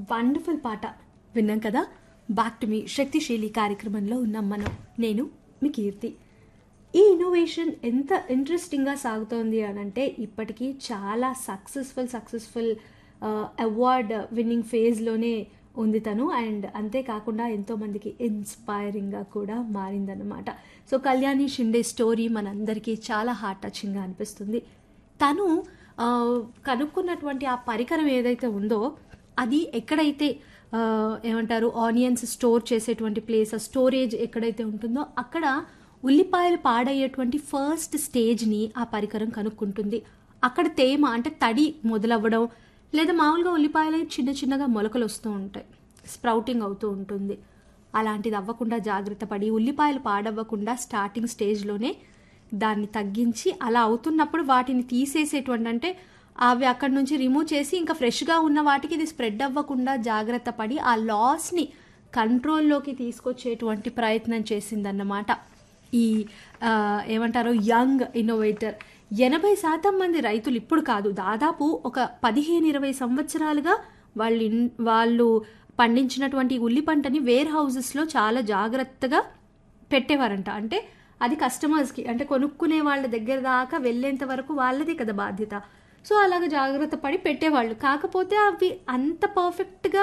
wonderful పాట విన్నాం కదా బ్యాక్ టు మీ శక్తిశీలి కార్యక్రమంలో ఉన్నాం మనం నేను మీ కీర్తి ఈ ఇన్నోవేషన్ ఎంత ఇంట్రెస్టింగ్గా సాగుతోంది అని అంటే ఇప్పటికీ చాలా సక్సెస్ఫుల్ సక్సెస్ఫుల్ అవార్డ్ విన్నింగ్ ఫేజ్లోనే ఉంది తను అండ్ అంతేకాకుండా ఎంతోమందికి ఇన్స్పైరింగ్గా కూడా మారిందన్నమాట సో కళ్యాణి షిండే స్టోరీ మనందరికీ చాలా హార్ట్ టచింగ్గా అనిపిస్తుంది తను ఆ, కనుక్కున్నటువంటి ఆ పరికరం ఏదైతే ఉందో అది ఎక్కడైతే ఆ, ఏమంటారు ఆనియన్స్ స్టోర్ చేసేటువంటి ప్లేస్ ఆ స్టోరేజ్ ఎక్కడైతే ఉంటుందో అక్కడ ఉల్లిపాయలు పాడయ్యేటువంటి ఫస్ట్ స్టేజ్ని ఆ పరికరం కనుక్కుంటుంది అక్కడ తేమ అంటే తడి మొదలవ్వడం లేదా మామూలుగా ఉల్లిపాయలు చిన్న చిన్నగా మొలకలు వస్తూ ఉంటాయి స్ప్రౌటింగ్ అవుతూ ఉంటుంది అలాంటిది అవ్వకుండా జాగ్రత్త పడి ఉల్లిపాయలు పాడవ్వకుండా స్టార్టింగ్ స్టేజ్లోనే దాన్ని తగ్గించి అలా అవుతున్నప్పుడు వాటిని తీసేసేటువంటి అంటే అవి అక్కడి నుంచి రిమూవ్ చేసి ఇంకా ఫ్రెష్గా ఉన్న వాటికి ఇది స్ప్రెడ్ అవ్వకుండా జాగ్రత్త పడి ఆ లాస్ని కంట్రోల్లోకి తీసుకొచ్చేటువంటి ప్రయత్నం చేసిందన్నమాట ఈ ఆ, ఏమంటారు యంగ్ ఇన్నోవేటర్ ఎనభై శాతం మంది రైతులు ఇప్పుడు కాదు దాదాపు ఒక పదిహేను ఇరవై సంవత్సరాలుగా వాళ్ళు ఇన్- వాళ్ళు పండించినటువంటి ఉల్లి పంటని వేర్ హౌజెస్లో చాలా జాగ్రత్తగా పెట్టేవారంట అంటే అది కస్టమర్స్కి అంటే కొనుక్కునే వాళ్ళ దగ్గర దాకా వెళ్ళేంత వరకు వాళ్ళదే కదా బాధ్యత సో అలాగ జాగ్రత్త పడి పెట్టేవాళ్ళు కాకపోతే అవి అంత పర్ఫెక్ట్గా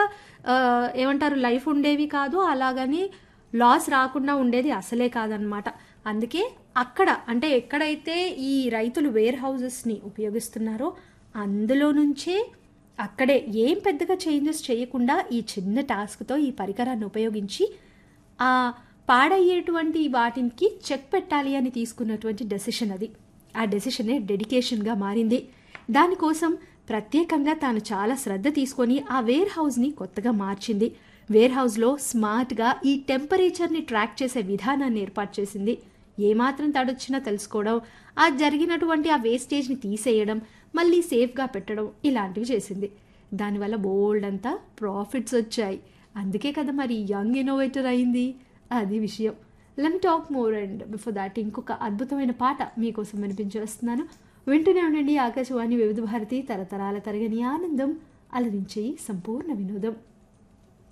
ఏమంటారు లైఫ్ ఉండేవి కాదు అలాగని లాస్ రాకుండా ఉండేది అసలే కాదనమాట అందుకే అక్కడ అంటే ఎక్కడైతే ఈ రైతులు వేర్ హౌజెస్ని ఉపయోగిస్తున్నారో అందులో నుంచే అక్కడే ఏం పెద్దగా చేంజెస్ చేయకుండా ఈ చిన్న టాస్క్తో ఈ పరికరాన్ని ఉపయోగించి ఆ పాడయ్యేటువంటి వాటికి చెక్ పెట్టాలి అని తీసుకున్నటువంటి డెసిషన్ అది ఆ డెసిషనే డెడికేషన్గా మారింది దానికోసం ప్రత్యేకంగా తాను చాలా శ్రద్ధ తీసుకొని ఆ వేర్ హౌస్ని కొత్తగా మార్చింది వేర్ హౌస్లో స్మార్ట్గా ఈ టెంపరేచర్ని ట్రాక్ చేసే విధానాన్ని ఏర్పాటు చేసింది ఏమాత్రం తడొచ్చినా తెలుసుకోవడం ఆ జరిగినటువంటి ఆ వేస్టేజ్ని తీసేయడం మళ్ళీ సేఫ్గా పెట్టడం ఇలాంటివి చేసింది దానివల్ల బోల్డ్ అంతా ప్రాఫిట్స్ వచ్చాయి అందుకే కదా మరి యంగ్ ఇన్నోవేటర్ అయింది అది విషయం let talk more and before that ఇంకొక అద్భుతమైన పాట మీకోసం వినిపించేస్తున్నాను వింటూనే ఉండండి ఆకాశవాణి వివిధ భారతి తరతరాల తరగని ఆనందం అలరించే సంపూర్ణ వినోదం